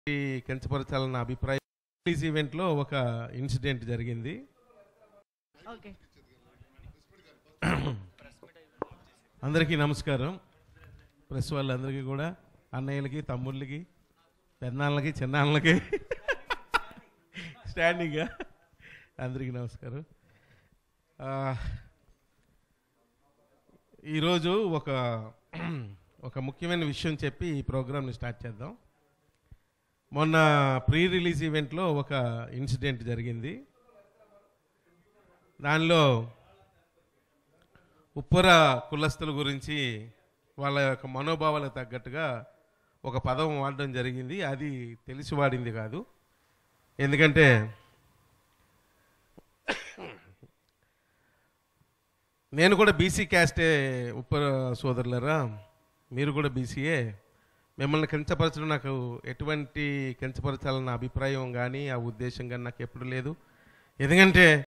కించపరచాలన్న అభిప్రాయం రిలీజ్ ఈవెంట్లో ఒక ఇన్సిడెంట్ జరిగింది ఓకే అందరికీ నమస్కారం ప్రెస్ వాళ్ళందరికీ కూడా అన్నయ్యలకి తమ్ముళ్ళకి పెన్నాళ్ళకి చిన్నాళ్ళకి స్టాండింగ్గా అందరికీ నమస్కారం ఆ, ఈరోజు ఒక ఒక ముఖ్యమైన విషయం చెప్పి ఈ ప్రోగ్రామ్ని స్టార్ట్ చేద్దాం మొన్న ప్రీ రిలీజ్ ఈవెంట్లో ఒక ఇన్సిడెంట్ జరిగింది దానిలో ఉప్పర కులస్తుల గురించి వాళ్ళ యొక్క మనోభావాలకు తగ్గట్టుగా ఒక పదం వాడడం జరిగింది అది తెలిసి వాడింది కాదు ఎందుకంటే నేను కూడా బీసీ క్యాస్టే ఉప్పర సోదరులరా మీరు కూడా బీసీయే మిమ్మల్ని కించపరచడం నాకు ఎటువంటి కించపరచాలన్న అభిప్రాయం కానీ ఆ ఉద్దేశం కానీ నాకు ఎప్పుడు లేదు ఎందుకంటే